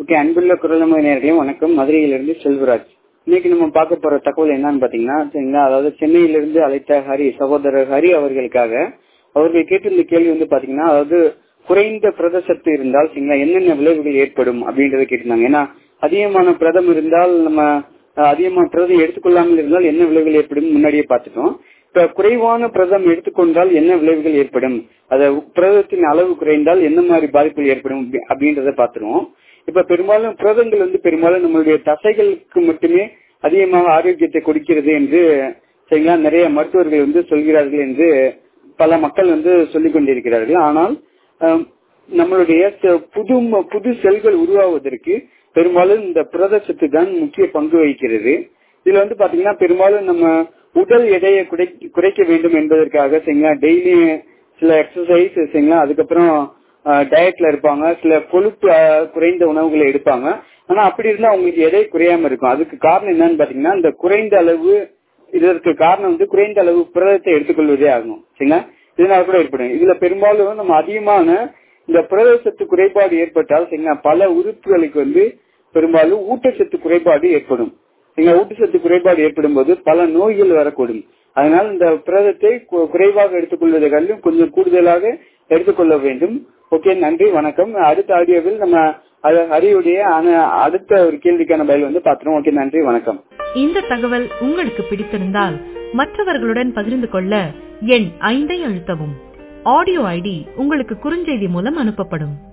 okay அன்புள்ள குரலமை நேர்களையும் வணக்கம் மதுரையிலிருந்து செல்வராஜ் இன்னைக்கு நம்ம பார்க்க போற தகவல் என்னன்னு பாத்தீங்கன்னா சரிங்களா அதாவது சென்னையிலிருந்து அழைத்த ஹரி சகோதரர் ஹரி அவர்களுக்காக அவர்கள் கேட்டிருந்த கேள்வி வந்து பாத்தீங்கன்னா அதாவது குறைந்த புரத சத்து இருந்தால் சரிங்களா என்னென்ன விளைவுகள் ஏற்படும் அப்படின்றத கேட்டிருந்தாங்க ஏன்னா அதிகமான பிரதம் இருந்தால் நம்ம அஹ், அதிகமான பிரதம் எடுத்துக்கொள்ளாமல் இருந்தால் என்ன விளைவுகள் ஏற்படும் முன்னாடியே பார்த்துட்டோம் இப்ப குறைவான பிரதம் எடுத்துக்கொண்டால் என்ன விளைவுகள் ஏற்படும் அத புரதத்தின் அளவு குறைந்தால் என்ன மாதிரி பாதிப்புகள் ஏற்படும் அப்படி- அப்படின்றத பார்த்துருவோம் இப்ப பெரும்பாலும் புரதங்கள் வந்து பெரும்பாலும் நம்மளுடைய தசைகளுக்கு மட்டுமே அதிகமாக ஆரோக்கியத்தை கொடுக்கிறது என்று சரிங்களா நிறைய மருத்துவர்கள் வந்து சொல்கிறார்கள் என்று பல மக்கள் வந்து சொல்லிக் கொண்டிருக்கிறார்கள் ஆனால் அஹ், நம்மளுடைய ச- புது ம- புது செல்கள் உருவாவதற்கு பெரும்பாலும் இந்த புரத சத்து தான் முக்கிய பங்கு வகிக்கிறது இதுல வந்து பாத்தீங்கன்னா பெரும்பாலும் நம்ம உடல் எடையை குறை- குறைக்க வேண்டும் என்பதற்காக சரிங்களா டெய்லி சில எக்ஸசைஸ் சரிங்களா அதுக்கப்புறம் டயட்ல இருப்பாங்க சில கொழுப்பு அஹ், குறைந்த உணவுகளை எடுப்பாங்க ஆனா அப்படி இருந்தா அவங்களுக்கு எடை குறையாம இருக்கும் அதுக்கு காரணம் என்னன்னு பாத்தீங்கன்னா இந்த குறைந்த அளவு இதற்கு காரணம் வந்து குறைந்த அளவு புரதத்தை எடுத்துக்கொள்வதே ஆகும் சரிங்களா இதனால கூட ஏற்படும் இதுல பெரும்பாலும் நம்ம அதிகமான இந்த புரத சத்து குறைபாடு ஏற்பட்டால் சரிங்களா பல உறுப்புகளுக்கு வந்து பெரும்பாலும் ஊட்டச்சத்து குறைபாடு ஏற்படும் சரிங்களா ஊட்டச்சத்து குறைபாடு ஏற்படும் போது பல நோய்கள் வரக்கூடும் அதனால் இந்த புரதத்தை கு- குறைவாக எடுத்துக்கொள்வதை காட்டிலும் கொஞ்சம் கூடுதலாக எடுத்துக்கொள்ள வேண்டும் ஓகே நன்றி வணக்கம் அடுத்த ஆடியோவில் நம்ம அது- ஹரியுடைய ஆன- அடுத்த ஒரு கேள்விக்கான பதில் வந்து பாத்துறோம் ஓகே நன்றி வணக்கம் இந்த தகவல் உங்களுக்கு பிடித்திருந்தால் மற்றவர்களுடன் பகிர்ந்து கொள்ள எண் ஐந்தை அழுத்தவும் ஆடியோ ஐடி உங்களுக்கு குறுஞ்செய்தி மூலம் அனுப்பப்படும்